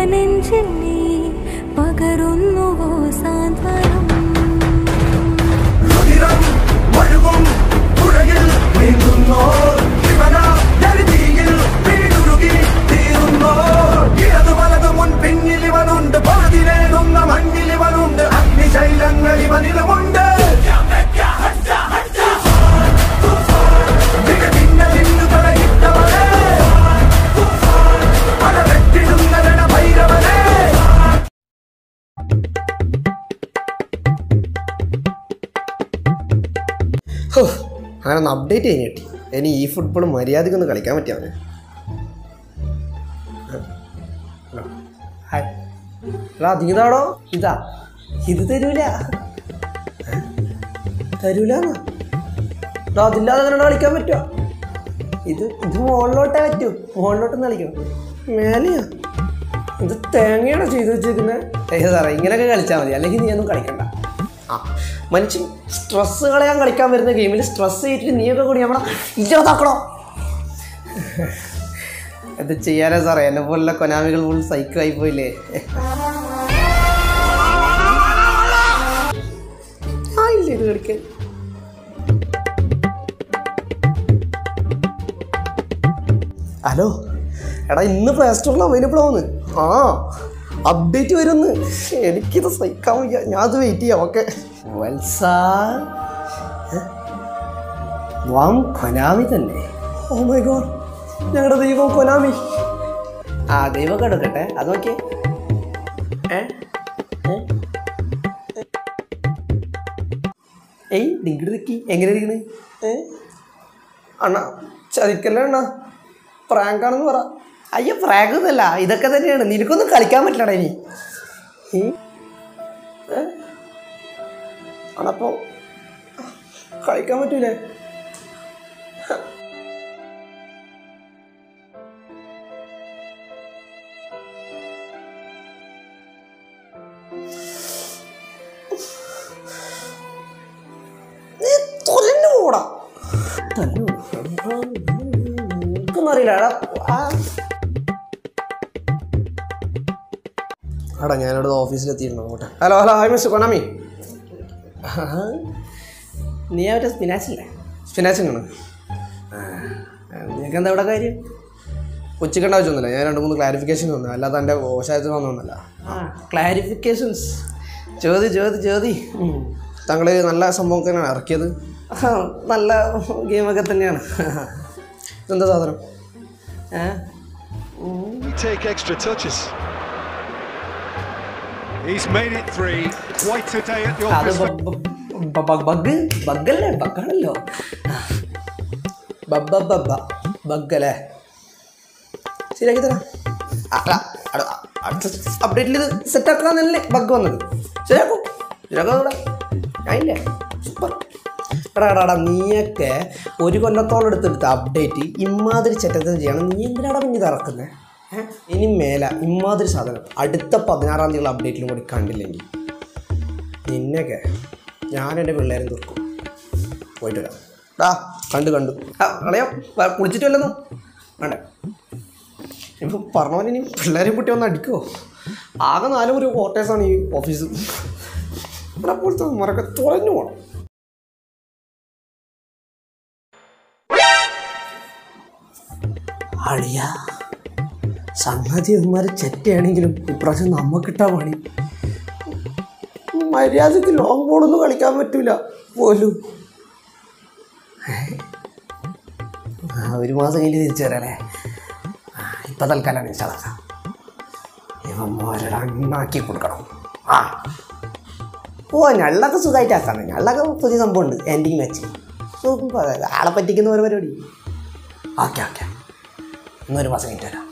നെഞ്ചിൽ നീ പകരുന്നുവോ സാന്ത്വനം രുതിരം ഒഴുകും പുഴയിൽ നീന്തുന്നോ ശിവന ജലതീയിൽ വീടുരുകി തീരുന്നോ ഇടതു വലതു മുൻ പിന്നിൽ ഇവനുണ്ട് പൊറുതി നേടുന്ന മണ്ണിൽ ഇവനുണ്ട് അഗ്നിശൈലങ്ങൾ ഇവനിലുമുണ്ട് ിട്ടവനെ പല വെട്ടിടുന്ന ഭൈരവനെ ഹോ, അങ്ങനെ ഒന്ന് അപ്ഡേറ്റ് കഴിഞ്ഞ് കിട്ടി ഇനി ഈ ഫുട്ബോൾ മര്യാദക്കൊന്ന് കളിക്കാൻ പറ്റിയാവനെ ഹായ് എടാ അതിതാടോ ഇതാ ഇത് തരൂല ഏ? തരൂലാന്നാ എടാ അതില്ലാതെ അങ്ങനെ കളിക്കാൻ പറ്റുമോ ഇത് ഇത് മുകളിലോട്ടേ പറ്റൂ മുകളിലോട്ടൊന്ന് കളിക്കണം മേലെയാ ഇത് തേങ്ങയാണോ ചെയ്ത് വെച്ചേക്കുന്നത് ഏ സാറേ ഇങ്ങനെയൊക്കെ കളിച്ചാൽ മതി അല്ലെങ്കിൽ നീ ഒന്നും കളിക്കണ്ട ആ മനുഷ്യൻ സ്ട്രെസ് കളയാൻ കളിക്കാൻ വരുന്ന ഗെയിമിൽ സ്ട്രെസ് ചെയ്തിട്ട് നീയൊക്കെ കൂടി നമ്മളെ ഇല്ലാതാക്കണോ ഇത് ചെയ്യാനേ സാറേ എന്നെ പോലുള്ള കൊനാമികൾ ഫുൾ സൈക്കോ ആയി പോയില്ലേ ആ ഇല്ല ഇത് കളിക്കാൻ ഹലോ എടാ ഇന്ന് പ്ലേ സ്റ്റോറിൽ അവൈലബിൾ ആവുന്നു ആ അപ്ഡേറ്റ് വരുന്നു എനിക്കിത് സഹിക്കാൻ വയ്യ ഞാൻ അത് വെയിറ്റ് ചെയ്യാം ഓക്കെ വത്സ വാം കൊനാമി തന്നെ ഓ മൈ ഗോഡ് ഞങ്ങളുടെ ദൈവം കൊനാമി ആ ദൈവം എടുക്കട്ടെ അത് നോക്കിയേ ഏ ഏ? ഏയ് ഡിങ്കിടി നിക്കി എങ്ങനെ ഇരിക്കണേ ഏ അണ്ണ ചതിക്കല്ലേ അണ്ണ പ്രാങ്കാണെന്ന് പറ അയ്യോ പ്രാങ്ക് ഒന്നല്ല ഇതൊക്കെ തന്നെയാണ് നിനക്കൊന്നും കളിക്കാൻ പറ്റില്ലടാ ഇനി ഈ? ഏ? അണപ്പോ കളിക്കാൻ പറ്റൂലേ നീ തൊലഞ്ഞു പോടാ എനിക്കൊന്നും അറിയില്ല എടാ ആ. എടാ ഞാനിവിടെ ഓഫീസിലെത്തിയിരുന്നു അങ്ങോട്ട് ഹലോ ഹലോ ഹായ് മിസ്റ്റർ കൊനാമി നീ അവരുടെ സ്പിനാച്ചല്ലേ സ്പിനാച്ചിനാണ് നിനക്ക് എന്താ ഇവിടെ കാര്യം ഉച്ചക്കേണ്ട ആവശ്യമൊന്നുമില്ല ഞാൻ രണ്ട് മൂന്ന് ക്ലാരിഫിക്കേഷൻ തന്നു അല്ലാതെ എൻ്റെ ഓശായത്തിൽ വന്നൊന്നുമല്ല ആ ക്ലാരിഫിക്കേഷൻസ് ചോദി ചോദി ചോദി താങ്കൾ നല്ല സംഭവം തന്നെയാണ് ഇറക്കിയത് ആ, നല്ല ഗെയിമൊക്കെ തന്നെയാണ് ഇതെന്താ സാധനം ഏ We take extra touches. He's made it three. Quite a day at the അത് office. ബഗ് ബഗ്ഗല്ലേ ബഗ്ഗാണല്ലോ ബബ്ബ ബബ്ബ ബഗ്ഗല്ലേ ശരിയാക്കി തരാം അല്ല, അട- അടുത്ത അപ്ഡേറ്റിൽ ഇത് സെറ്റാക്കാന്നല്ലേ ബഗ് വന്നത് ശരിയാക്കും ശരിയാക്കാം ഇവിടെ ഞാനില്ലേ സൂപ്പർ എടാ എടാ എടാ നീയൊക്കെ ഒരു കൊല്ലത്തോളം എടുത്തെടുത്ത അപ്ഡേറ്റ് ഇമാതിരി ചെറ്റത്തിന് ചെയ്യണം നീ എന്തിനാടാ പിന്നെ ഇത് ഇറക്കുന്നത് ഇനി മേല ഇമാതിരി സാധനം അടുത്ത പതിനാറാം തീയതി അപ്ഡേറ്റിലും കൂടി കണ്ടില്ലെങ്കിൽ നിന്നെയൊക്കെ ഞാൻ എൻ്റെ പിള്ളേരും തീർക്കും പോയിട്ട് വരാം ഡാ കണ്ടു കണ്ടു ആ കളയാം വ- കുളിച്ചിട്ട് വല്ലതും വേണ്ടേ ഇപ്പം പറഞ്ഞ പോലെ ഇനി പിള്ളേരെ കുട്ടി ഒന്ന് അടിക്കുമോ ആകെ നാലും ഒരു ക്വാർട്ടേഴ്സാണ് ഈ ഓഫീസ് ഇവിടെ പോലത്തെ മറക്കെ തുറഞ്ഞു പോകണം അളിയ സംഗതി ഇവന്മാർ ചെറ്റയാണെങ്കിലും ഇപ്രാവശ്യം നമുക്കിട്ടാ പണി മര്യാദക്ക് ലോങ് ബോളൊന്നും കളിക്കാൻ പറ്റൂല പോലും ആ ഒരു മാസം കഴിഞ്ഞ് തിരിച്ചു വരാല്ലേ ആ, ഇപ്പൊ തൽക്കാലം ഇൻസ്റ്റാളാക്കാം ഇവന്മാരുടെ അണ്ണാക്കി കൊടുക്കണം ആ ഓ ഞള്ളൊക്കെ സുഖമായിട്ടാക്കാണ് ഞള്ളൊക്കെ പുതിയ സംഭവമുണ്ട് എൻഡിങ് മാച്ച് സൂപ്പർ ആളെ പറ്റിക്കുന്ന ഒരു പരിപാടി ഓക്കെ ഓക്കെ ഇന്നൊരു മാസം കഴിഞ്ഞിട്ട് വരാം